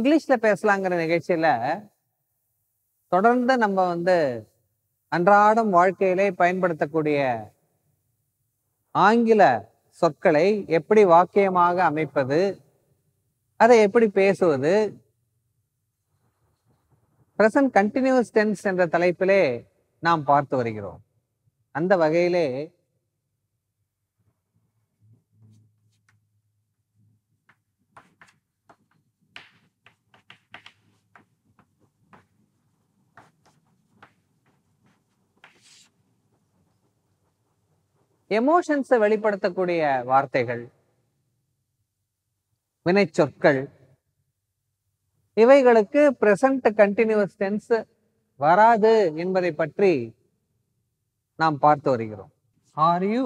இங்கிலீஷ்ல பேசலாங்கிற நிகழ்ச்சியில தொடர்ந்து நம்ம வந்து அன்றாடம் வாழ்க்கையிலே பயன்படுத்தக்கூடிய ஆங்கில சொற்களை எப்படி வாக்கியமாக அமைப்பது அதை எப்படி பேசுவது பிரசன்ட் கண்டினியூஸ் டென்ஸ் என்ற தலைப்பிலே நாம் பார்த்து வருகிறோம் அந்த வகையிலே எமோஷன்ஸை வெளிப்படுத்தக்கூடிய வார்த்தைகள் வினைச்சொற்கள் இவைகளுக்கு பிரசன்ட் கண்டினியூஸ் டென்ஸ் வராது என்பதை பற்றி நாம் பார்த்து வருகிறோம் are you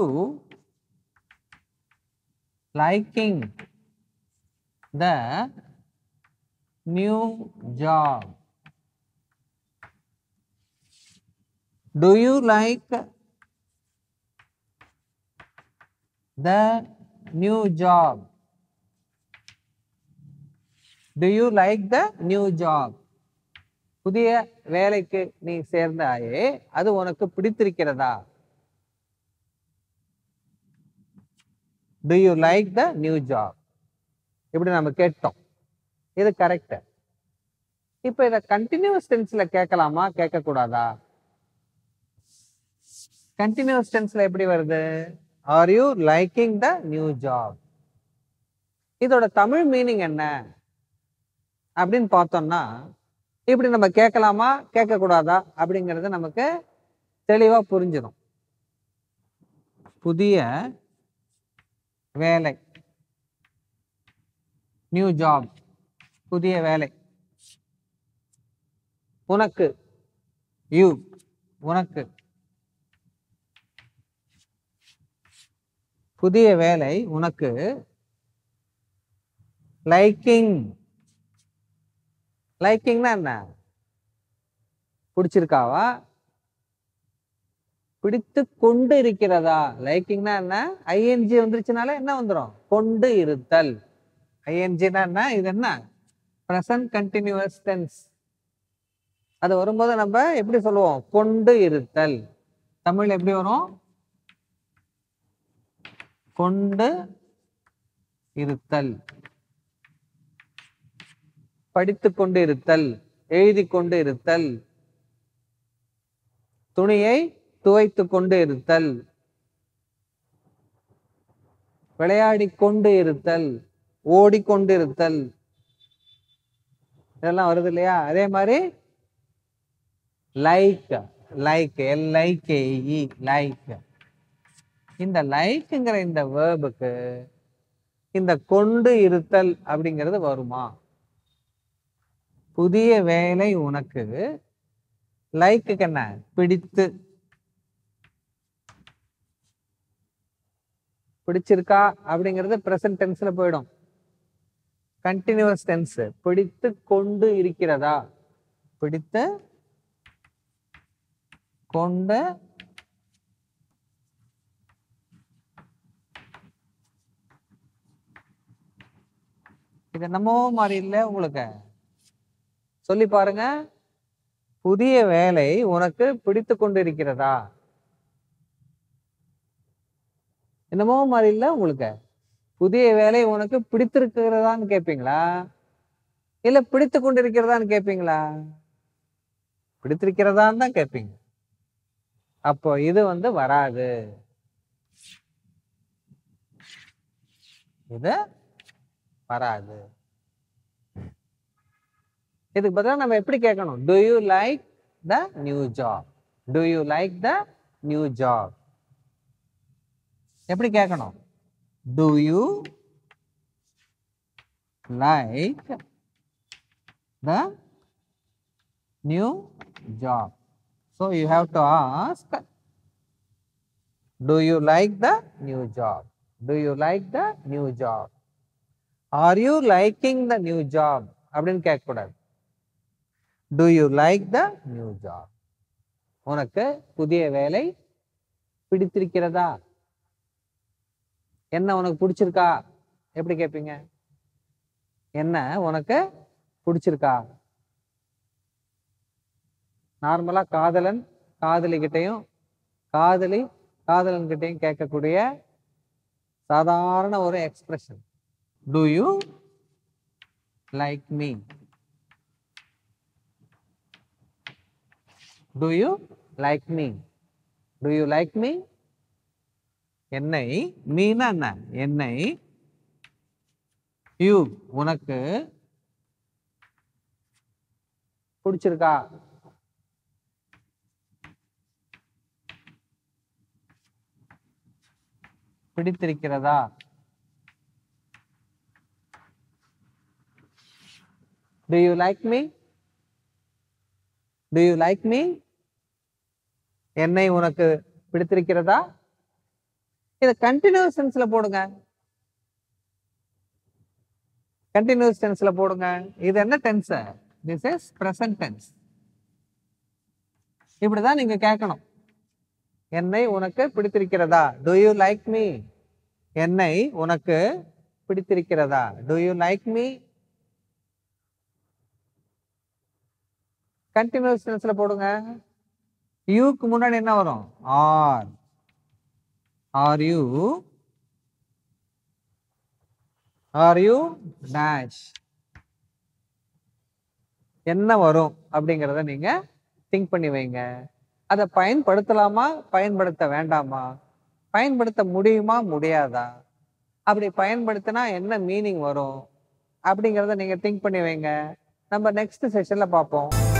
liking the new job do you like the new job do you like the new job புதிய வேலைக்கு நீ சேர்ந்தாயே அது உனக்கு பிடித்திருக்கிறதா do you like the new job இப்படி நம்ம கேட்டோம் இது கரெக்ட் இப்போ இதை கண்டினியூஸ் டென்ஸ்ல கேட்கலாமா கேட்கக்கூடாதா கண்டினியூஸ் டென்ஸ்ல எப்படி வருது are you liking the new job இதோட தமிழ் மீனிங் என்ன அப்படின்னு பார்த்தோம்னா இப்படி நம்ம கேட்கலாமா கேட்கக்கூடாதா அப்படிங்கிறது நமக்கு தெளிவா புரிஞ்சிடும் புதிய வேலை நியூ ஜாப் புதிய வேலை உனக்கு யூ உனக்கு புதிய வேலை உனக்கு லைக்கிங் லைக்கிங்னா என்ன பிடிச்சிருக்காவா பிடித்து கொண்டு இருக்கிறதா லைக்கிங்னா என்ன ஐஎன்ஜி வந்துருச்சுனால என்ன வந்துடும் கொண்டு இருத்தல் ஐஎன்ஜினா என்ன இது என்ன ப்ரெசன்ட் கண்டினியூஸ் டென்ஸ் அது வரும்போது நம்ம எப்படி சொல்லுவோம் கொண்டு இருத்தல் தமிழ் எப்படி வரும் கொண்டு இருத்தல் படித்து கொண்டு இருத்தல் எழுதி கொண்டு இருத்தல் துணியை துவைத்து கொண்டு இருத்தல் விளையாடி கொண்டு இருத்தல் ஓடிக்கொண்டு இருத்தல் இதெல்லாம் வருது இல்லையா அதே மாதிரி like like L like like இந்த லைக்குங்கிற இந்த வேர்புக்கு இந்த கொண்டு இருத்தல் அப்படிங்கிறது வருமா புதிய வேலை உனக்கு லைக்குக்கு என்ன பிடித்து பிடிச்சிருக்கா அப்படிங்கிறது பிரசன்ட் டென்ஸ்ல போயிடும் கண்டினியூஸ் டென்ஸ் பிடித்து கொண்டு இருக்கிறதா பிடித்து கொண்டு இது என்னமோ மாதிரி இல்லை உங்களுக்கு சொல்லி பாருங்க புதிய வேலை உனக்கு பிடித்து கொண்டு இருக்கிறதா என்னமோ மாதிரி இல்லை உங்களுக்கு புதிய வேலை உனக்கு பிடித்திருக்கிறதான்னு கேட்பீங்களா இல்ல பிடித்து கொண்டு இருக்கிறதான்னு கேட்பீங்களா பிடித்திருக்கிறதான்னு தான் கேட்பீங்க அப்போ இது வந்து வராது இது வராது இதுக்கு பதிலாக நம்ம எப்படி கேட்கணும் do you like the new job do you like the new job எப்படி கேட்கணும் do you like the new job so you have to ask do you like the new job do you like the new job are you liking the new job அப்படின்னு கேட்கக்கூடாது do you like the new job உனக்கு புதிய வேலை பிடித்திருக்கிறதா என்ன உனக்கு பிடிச்சிருக்கா எப்படி கேட்பீங்க என்ன உனக்கு பிடிச்சிருக்கா நார்மலா காதலன் காதலிகிட்டையும் காதலி காதலன் கிட்டையும் கேட்கக்கூடிய சாதாரண ஒரு expression do you like me do you like me do you like me என்னை மீனா என்ன என்னை யூ உனக்கு பிடிச்சிருக்கா பிடித்திருக்கிறதா do you like me do you like me என்னை உனக்கு பிடித்திருக்கிறதா இதை கண்டினியூஸ் டென்ஸ்ல போடுங்க கண்டினியூஸ் டென்ஸ்ல போடுங்க இது என்ன tense this is present tense இப்படிதான் நீங்க கேட்கணும் என்னை உனக்கு பிடித்திருக்கிறதா டு யூ லைக் மீ என்னை உனக்கு பிடித்திருக்கிறதா do you like me continuous டென்ஸ்ல போடுங்க யூக்கு முன்னாடி என்ன வரும் are are you are you dash என்ன வரும் அப்படிங்கிறத நீங்க திங்க் பண்ணி வைங்க அதை பயன்படுத்தலாமா பயன்படுத்த வேண்டாமா பயன்படுத்த முடியுமா முடியாதா அப்படி பயன்படுத்தினா என்ன மீனிங் வரும் அப்படிங்கிறத நீங்க திங்க் பண்ணி வைங்க நம்ம நெக்ஸ்ட் செஷன்ல பார்ப்போம்